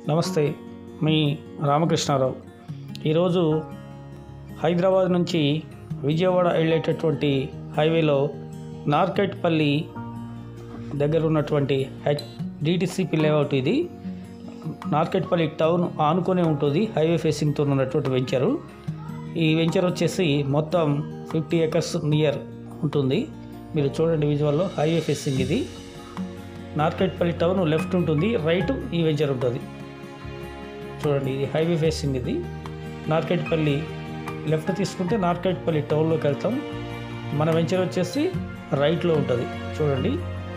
నమస్తే మీ రామకృష్ణారావు ఈరోజు హైదరాబాద్ నుంచి విజయవాడ వెళ్ళేటటువంటి హైవేలో నార్కెట్పల్లి దగ్గర ఉన్నటువంటి హెచ్ డిటిసిపి లేఅవుట్ ఇది నార్కెట్పల్లి టౌన్ ఆనుకొని ఉంటుంది హైవే ఫేసింగ్తో ఉన్నటువంటి వెంచరు ఈ వెంచర్ వచ్చేసి మొత్తం ఫిఫ్టీ ఏకర్స్ నియర్ ఉంటుంది మీరు చూడండి విజువల్లో హైవే ఫేసింగ్ ఇది నార్కెట్పల్లి టౌన్ లెఫ్ట్ ఉంటుంది రైట్ ఈ వెంచర్ ఉంటుంది చూడండి ఇది హైవే ఫేసింగ్ ఇది నార్కెట్పల్లి లెఫ్ట్ తీసుకుంటే నార్కెట్పల్లి టౌన్లోకి వెళ్తాం మన వెంచర్ వచ్చేసి రైట్లో ఉంటుంది చూడండి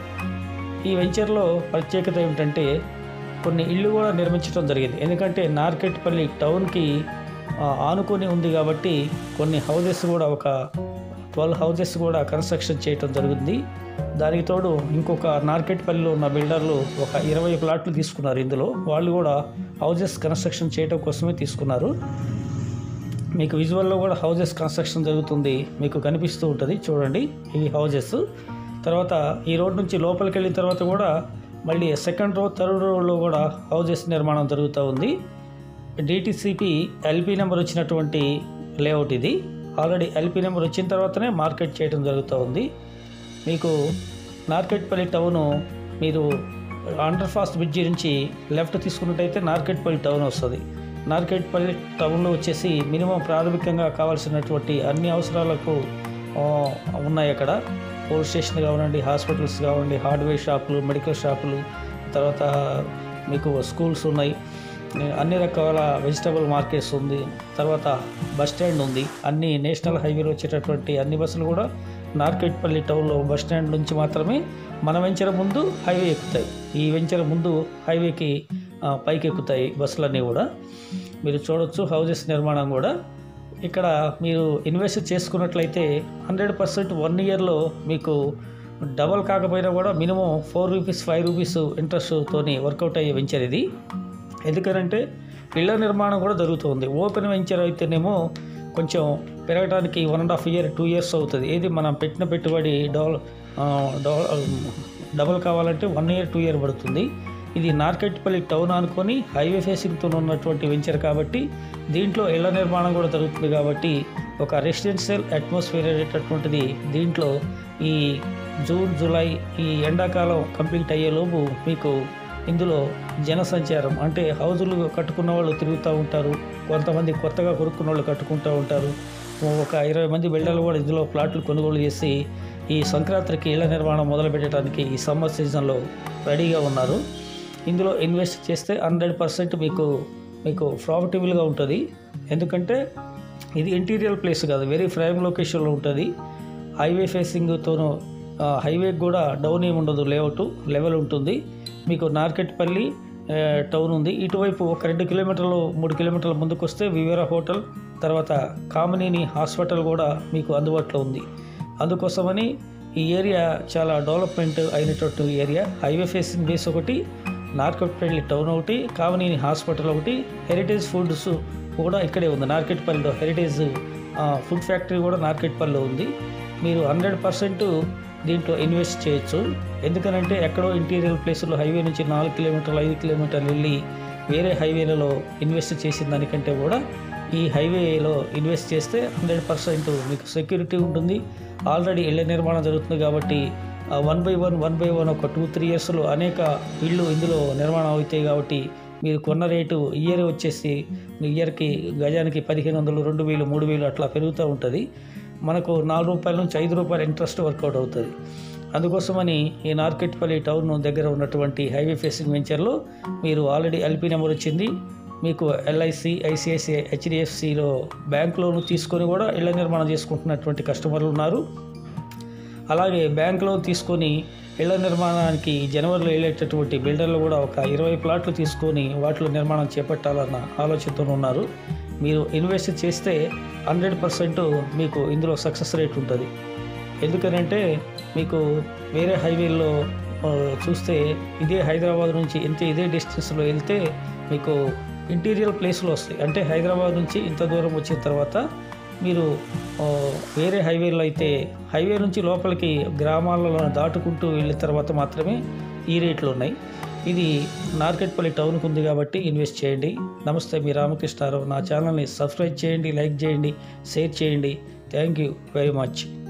ఈ వెంచర్లో ప్రత్యేకత ఏమిటంటే కొన్ని ఇళ్ళు కూడా నిర్మించడం జరిగింది ఎందుకంటే నార్కెట్పల్లి టౌన్కి ఆ, ఆనుకొని ఉంది కాబట్టి కొన్ని హౌజెస్ కూడా ఒక ట్వెల్వ్ హౌజెస్ కూడా కన్స్ట్రక్షన్ చేయటం జరుగుతుంది దానికి తోడు ఇంకొక నార్కెట్పల్లిలో ఉన్న బిల్డర్లు ఒక ఇరవై ప్లాట్లు తీసుకున్నారు ఇందులో వాళ్ళు కూడా హౌజెస్ కన్స్ట్రక్షన్ చేయడం కోసమే తీసుకున్నారు మీకు విజువల్లో కూడా హౌజెస్ కన్స్ట్రక్షన్ జరుగుతుంది మీకు కనిపిస్తూ ఉంటుంది చూడండి ఇవి హౌజెస్ తర్వాత ఈ రోడ్ నుంచి లోపలికి వెళ్ళిన తర్వాత కూడా మళ్ళీ సెకండ్ రో థర్డ్ రోడ్లో కూడా హౌజెస్ నిర్మాణం జరుగుతూ ఉంది డిటిసిపి ఎల్పి నెంబర్ వచ్చినటువంటి లేఅవుట్ ఇది ఆల్రెడీ ఎల్పి నెంబర్ వచ్చిన తర్వాతనే మార్కెట్ చేయడం జరుగుతూ ఉంది మీకు నార్కెట్పల్లి టౌను మీరు అండర్ ఫాస్ట్ బ్రిడ్జి నుంచి లెఫ్ట్ తీసుకున్నట్టయితే నార్కెట్పల్లి టౌన్ వస్తుంది నార్కెట్పల్లి టౌన్లో వచ్చేసి మినిమం ప్రాథమికంగా కావాల్సినటువంటి అన్ని అవసరాలకు ఆ, ఉన్నాయి అక్కడ పోలీస్ స్టేషన్ కానివ్వండి హాస్పిటల్స్ కానివ్వండి హార్డ్వేర్ షాపులు మెడికల్ షాపులు తర్వాత మీకు స్కూల్స్ ఉన్నాయి అన్ని రకాల వెజిటబుల్ మార్కెట్స్ ఉంది తర్వాత బస్ స్టాండ్ ఉంది అన్ని నేషనల్ హైవేలో వచ్చేటటువంటి అన్ని బస్సులు కూడా నార్కెట్పల్లి టౌన్లో బస్ స్టాండ్ నుంచి మాత్రమే మన వెంచర ముందు హైవే ఎక్కుతాయి ఈ వెంచర ముందు హైవేకి ఆ, పైకి ఎక్కుతాయి బస్సులన్నీ కూడా మీరు చూడొచ్చు హౌజెస్ నిర్మాణం కూడా ఇక్కడ మీరు ఇన్వెస్ట్ చేసుకున్నట్లయితే హండ్రెడ్ పర్సెంట్ వన్ ఇయర్లో మీకు డబల్ కాకపోయినా కూడా minimum four rupees five rupees ఇంట్రెస్ట్తోని వర్కౌట్ అయ్యే వెంచర్ ఇది ఎందుకనంటే ఇళ్ల నిర్మాణం కూడా జరుగుతుంది ఓపెన్ వెంచర్ అయితేనేమో కొంచెం పెరగడానికి one and half year two years అవుతుంది ఏది మనం పెట్టిన పెట్టుబడి డబల్ డబల్ డబల్ కావాలంటే వన్ ఇయర్ టూ ఇయర్ పడుతుంది ఇది నార్కెట్పల్లి టౌన్ అనుకొని హైవే ఫేసింగ్తో ఉన్నటువంటి వెంచర్ కాబట్టి దీంట్లో ఇళ్ల నిర్మాణం కూడా జరుగుతుంది కాబట్టి ఒక రెసిడెన్షియల్ అట్మాస్ఫియర్ అనేటటువంటిది దీంట్లో ఈ జూన్ జూలై ఈ ఎండాకాలం కంప్లీట్ అయ్యేలోపు మీకు ఇందులో జనసంచారం అంటే హౌజులు కట్టుకున్న వాళ్ళు తిరుగుతూ ఉంటారు కొంతమంది కొత్తగా కొనుక్కున్న వాళ్ళు కట్టుకుంటూ ఉంటారు ఒక ఇరవై మంది బిల్డర్లు కూడా ఇందులో ప్లాట్లు కొనుగోలు చేసి ఈ సంక్రాంతికి ఇళ్ల నిర్మాణం మొదలు పెట్టడానికి ఈ సమ్మర్ సీజన్లో రెడీగా ఉన్నారు ఇందులో ఇన్వెస్ట్ చేస్తే హండ్రెడ్ పర్సెంట్ మీకు మీకు ప్రాఫిటబుల్గా ఉంటుంది ఎందుకంటే ఇది ఇంటీరియర్ ప్లేస్ కాదు వెరీ ప్రైమ్ లొకేషన్లో ఉంటుంది హైవే ఫేసింగ్తోనూ హైవే కూడా డౌన్ ఏమి ఉండదు లేఅవుట్ లెవెల్ ఉంటుంది మీకు నార్కెట్పల్లి ఆ, టౌన్ ఉంది ఇటువైపు ఒక రెండు కిలోమీటర్లు మూడు కిలోమీటర్ల ముందుకు వస్తే వివేరా హోటల్ తర్వాత కామినేని హాస్పిటల్ కూడా మీకు అందుబాటులో ఉంది అందుకోసమని ఈ ఏరియా చాలా డెవలప్మెంట్ అయినటువంటి ఏరియా హైవే ఫేసింగ్ బేస్ ఒకటి నార్కెట్పల్లి టౌన్ ఒకటి కామినేని హాస్పిటల్ ఒకటి హెరిటేజ్ ఫుడ్స్ కూడా ఇక్కడే ఉంది నార్కెట్పల్లిలో హెరిటేజ్ ఆ, ఫుడ్ ఫ్యాక్టరీ కూడా నార్కెట్పల్లిలో ఉంది మీరు హండ్రెడ్ పర్సెంట్ దీంట్లో ఇన్వెస్ట్ చేయొచ్చు ఎందుకనంటే ఎక్కడో ఇంటీరియర్ ప్లేసుల్లో హైవే నుంచి నాలుగు కిలోమీటర్లు ఐదు కిలోమీటర్లు వెళ్ళి వేరే హైవేలలో ఇన్వెస్ట్ చేసిన దానికంటే కూడా ఈ హైవేలో ఇన్వెస్ట్ చేస్తే హండ్రెడ్ పర్సెంట్ మీకు సెక్యూరిటీ ఉంటుంది ఆల్రెడీ ఇళ్ళ నిర్మాణం జరుగుతుంది కాబట్టి one by one one by one ఒక టూ త్రీ ఇయర్స్లో అనేక ఇళ్ళు ఇందులో నిర్మాణం అవుతాయి కాబట్టి మీరు కొన్న రేటు ఇయర్ వచ్చేసి మీ ఇయర్కి గజానికి పదిహేను వందలు రెండు వేలు మూడు వేలు అట్లా పెరుగుతూ ఉంటుంది మనకు నాలుగు రూపాయల నుంచి ఐదు రూపాయల ఇంట్రెస్ట్ వర్కౌట్ అవుతుంది అందుకోసమని ఈ నార్కెట్పల్లి టౌన్ దగ్గర ఉన్నటువంటి హైవే ఫేసింగ్ వెంచర్లో మీరు ఆల్రెడీ ఎల్పీ నెంబర్ వచ్చింది మీకు ఎల్ఐసి ఐసిఐసిఐ హెచ్డిఎఫ్సిలో బ్యాంక్ లోన్ తీసుకొని కూడా ఇళ్ల నిర్మాణం చేసుకుంటున్నటువంటి కస్టమర్లు ఉన్నారు అలాగే బ్యాంక్ లోన్ తీసుకొని ఇళ్ల నిర్మాణానికి జనవరిలో వెళ్ళేటటువంటి బిల్డర్లు కూడా ఒక ఇరవై ప్లాట్లు తీసుకొని వాటిలో నిర్మాణం చేపట్టాలన్న ఆలోచనతో ఉన్నారు మీరు ఇన్వెస్ట్ చేస్తే హండ్రెడ్ పర్సెంట్ మీకు ఇందులో సక్సెస్ రేట్ ఉంటుంది ఎందుకనంటే మీకు వేరే హైవేల్లో ఆ, చూస్తే ఇదే హైదరాబాద్ నుంచి ఇంత ఇదే డిస్టెన్స్లో వెళ్తే మీకు ఇంటీరియర్ ప్లేస్లో వస్తాయి అంటే హైదరాబాద్ నుంచి ఇంత దూరం వచ్చిన తర్వాత మీరు ఆ, వేరే హైవేలో అయితే హైవే నుంచి లోపలికి గ్రామాలలో దాటుకుంటూ వెళ్ళిన తర్వాత మాత్రమే ఈ రేట్లు ఉన్నాయి ఇది నార్కెట్పల్లి టౌన్కి ఉంది కాబట్టి ఇన్వెస్ట్ చేయండి నమస్తే మీ రామకృష్ణారావు నా ఛానల్ని సబ్స్క్రైబ్ చేయండి లైక్ చేయండి షేర్ చేయండి థ్యాంక్ యూ వెరీ మచ్